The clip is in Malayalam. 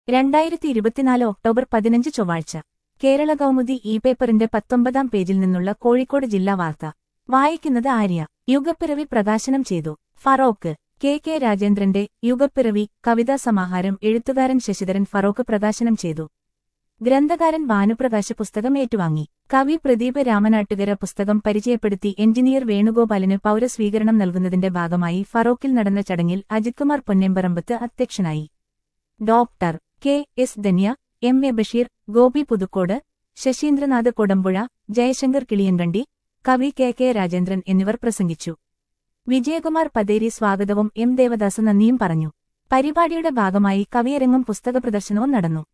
രണ്ടായിരത്തി ഇരുപത്തിനാല് ഒക്ടോബർ പതിനഞ്ച് ചൊവ്വാഴ്ച കേരള കൗമുദി ഇ പേപ്പറിന്റെ പത്തൊമ്പതാം പേജിൽ നിന്നുള്ള കോഴിക്കോട് ജില്ലാ വാർത്ത വായിക്കുന്നത് ആര്യ യുഗപ്പിറവി പ്രകാശനം ചെയ്തു ഫറോക്ക് കെ കെ രാജേന്ദ്രന്റെ യുഗപ്പിറവി കവിതാ സമാഹാരം എഴുത്തുകാരൻ ശശിധരൻ ഫറോക്ക് പ്രകാശനം ചെയ്തു ഗ്രന്ഥകാരൻ ഭാനുപ്രകാശ് പുസ്തകം ഏറ്റുവാങ്ങി കവി പ്രദീപ് രാമനാട്ടുകര പുസ്തകം പരിചയപ്പെടുത്തി എഞ്ചിനീയർ വേണുഗോപാലിന് പൗരസ്വീകരണം നൽകുന്നതിന്റെ ഭാഗമായി ഫറോക്കിൽ നടന്ന ചടങ്ങിൽ അജിത്കുമാർ പൊന്നേമ്പറമ്പത്ത് അധ്യക്ഷനായി doctor K S Dhanya M A Basheer Gopi Puthukkode Saseendranath Kodampuzha Jayasankar Kiliyankandi കവി കെ കെ രാജേന്ദ്രൻ എന്നിവർ പ്രസംഗിച്ചു വിജയകുമാർ പതേരി സ്വാഗതവും എം ദേവദാസ് നന്ദിയും പറഞ്ഞു പരിപാടിയുടെ ഭാഗമായി കവിയരങ്ങും പുസ്തക പ്രദർശനവും നടന്നു